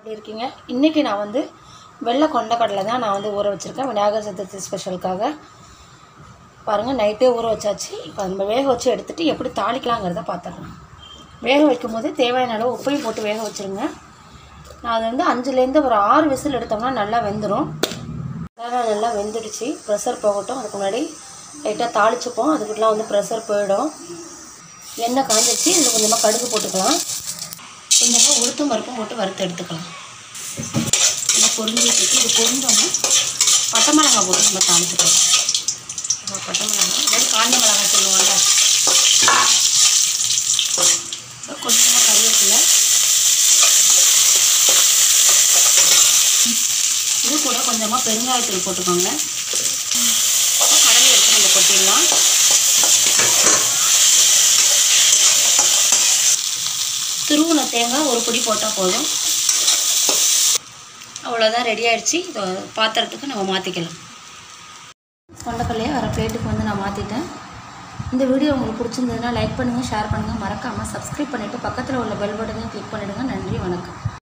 எப்படி இருக்கீங்க இன்றைக்கி நான் வந்து வெள்ளை கொண்டக்கடலை தான் நான் வந்து ஊற வச்சுருக்கேன் விநாயகர் சதுர்த்தி ஸ்பெஷலுக்காக பாருங்கள் நைட்டே ஊற வச்சாச்சு இப்போ நம்ம வேக வச்சு எடுத்துகிட்டு எப்படி தாளிக்கலாங்கிறத பார்த்துடலாம் வேக வைக்கும் போது தேவையான அளவு உப்பையும் போட்டு வேக வச்சுருங்க நான் அது வந்து அஞ்சுலேருந்து ஒரு ஆறு விசில் எடுத்தோம்னா நல்லா வெந்துடும் அதான் நல்லா வெந்துடுச்சு ப்ரெஷர் போகட்டும் அதுக்கு முன்னாடி லைட்டாக தாளிச்சுப்போம் அதுக்குலாம் வந்து ப்ரெஷர் போயிடும் எண்ணெய் காஞ்சிச்சு இதில் கொஞ்சமாக கடுகு போட்டுக்கலாம் கொஞ்சமாக உளுத்தம் பருப்பும் போட்டு வறுத்து எடுத்துக்கலாம் நல்லா பொரிஞ்சிட்டு இது பொரிஞ்சோம்னா பட்டை மிளகாய் போட்டு நம்ம தாளிச்சுக்கலாம் நம்ம பட்டை மிளகாய் அதாவது காஞ்ச மிளகாய் சொல்லுவாங்க அப்புறம் கொஞ்சமாக கருவேப்பிலை இது கூட கொஞ்சமாக பெருங்காயத்தூள் போட்டுக்கோங்க அப்புறம் கடலை எடுத்து நம்ம கொட்டிடலாம் துருவின தேங்காய் ஒரு பொடி போட்டால் போதும் அவ்வளோதான் ரெடி ஆயிடுச்சு இதை பாத்திரத்துக்கு நம்ம மாற்றிக்கலாம் கொண்டக்கல்லையே வர பிளேட்டுக்கு வந்து நான் மாற்றிட்டேன் இந்த வீடியோ உங்களுக்கு பிடிச்சிருந்ததுன்னா லைக் பண்ணுங்கள் ஷேர் பண்ணுங்கள் மறக்காமல் சப்ஸ்கிரைப் பண்ணிவிட்டு பக்கத்தில் உள்ள பெல் பட்டனையும் கிளிக் பண்ணிவிடுங்க நன்றி வணக்கம்